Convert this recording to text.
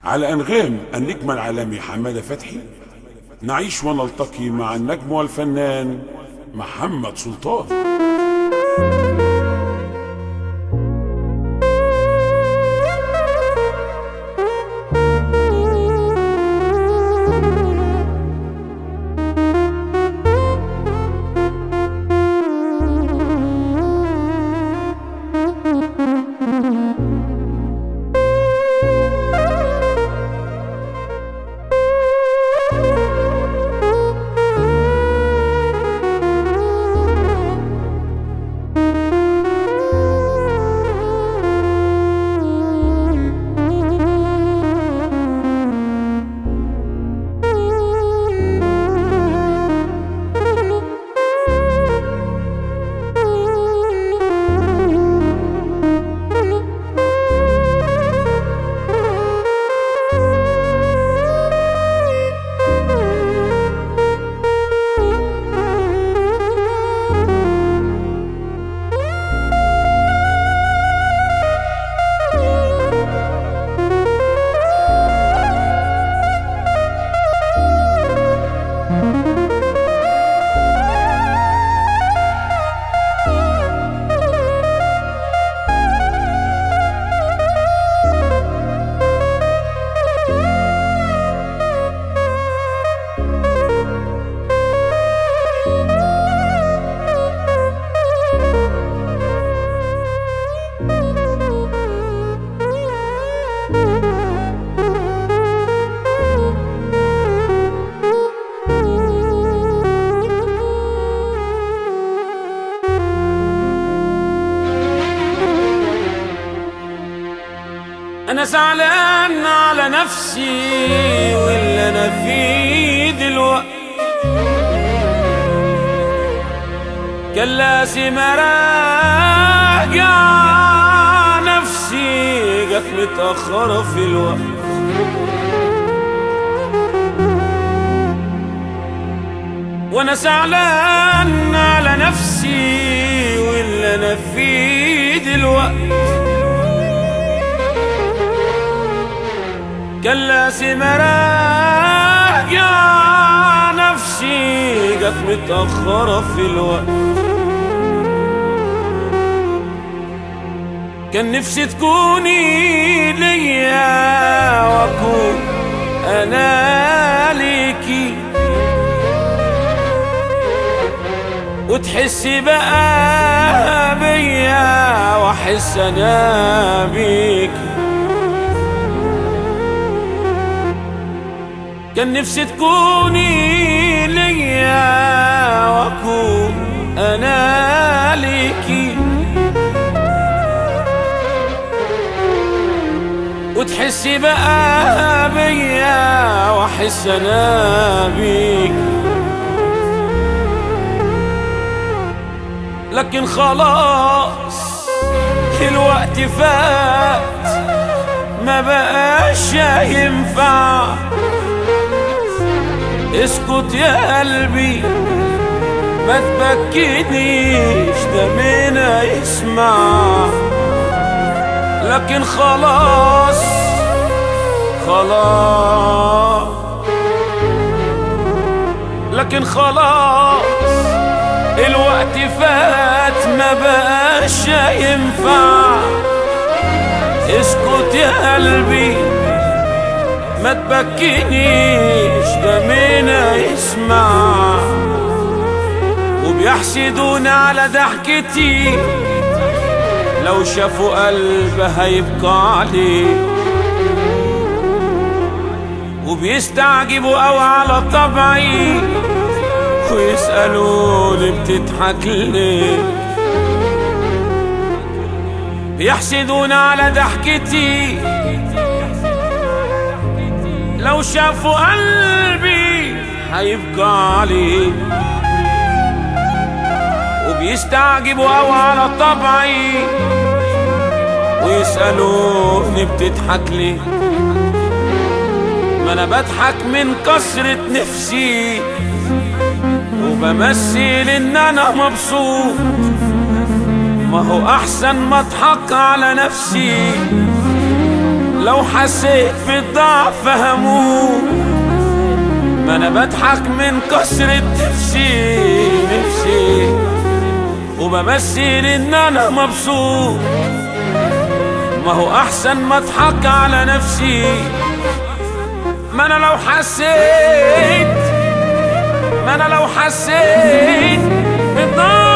على أنغام النجم العالمي حمادة فتحي نعيش ونلتقي مع النجم والفنان محمد سلطان انا زعلان على نفسي واللي انا فيه دلوقتي كان لازم اراجع نفسي جت متأخرة في الوقت وانا زعلان على نفسي واللي انا فيه دلوقتي كان لازم اراجع نفسي جت متأخرة في الوقت كان نفسي تكوني ليا واكون انا ليكي وتحسي بقى بيا واحس انا بيكي كان نفسي تكوني ليا واكون انا ليكي وتحسي بقى بيا واحس انا بيك لكن خلاص الوقت فات ما بقاش ينفع اسكت يا قلبي ما تبكينيش ده منا يسمع لكن خلاص خلاص لكن خلاص الوقت فات ما بقاش ينفع اسكت يا قلبي ما تبكينيش ده منا يسمع وبيحسدون على ضحكتي لو شافوا قلب هيبقى عليه وبيستعجبوا أو على طبعي ويسألوني بتضحك ليه بيحسدون على ضحكتي لو شافوا قلبي هيبقى عليه وبيستعجبوا أو على طبعي ويسألوني بتضحك ليه ما أنا بضحك من كسرة نفسي وبمثل إن أنا مبسوط ما هو احسن ما اضحك على نفسي لو حسيت بالضعف هموت ما انا بضحك من كسرة نفسي نفسي وبمثل ان انا مبسوط ما هو احسن ما اضحك على نفسي ما انا لو حسيت ما انا لو حسيت بالضعف